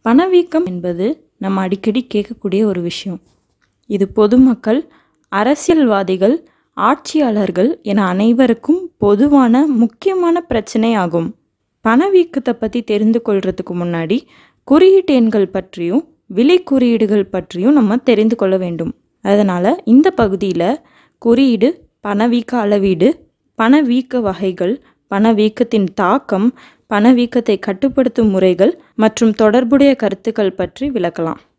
பணவீக்கம் என்பது நம்ம அடிக்கடி கேட்கக்கூடிய ஒரு விஷயம் இது பொதுமக்கள் அரசியல்வாதிகள் ஆட்சியாளர்கள் என அனைவருக்கும் பொதுவான முக்கியமான பிரச்சனை ஆகும் பணவீக்கத்தை பற்றி தெரிந்து கொள்றதுக்கு முன்னாடி குறியீட்டு எண்கள் பற்றியும் விலை குறியீடுகள் பற்றியும் நம்ம தெரிந்து கொள்ள வேண்டும் அதனால் இந்த பகுதியில் குறியீடு பணவீக்க அளவீடு பணவீக்க வகைகள் பணவீக்கத்தின் தாக்கம் பணவீக்கத்தை கட்டுப்படுத்தும் முறைகள் மற்றும் தொடர்புடைய கருத்துக்கள் பற்றி விளக்கலாம்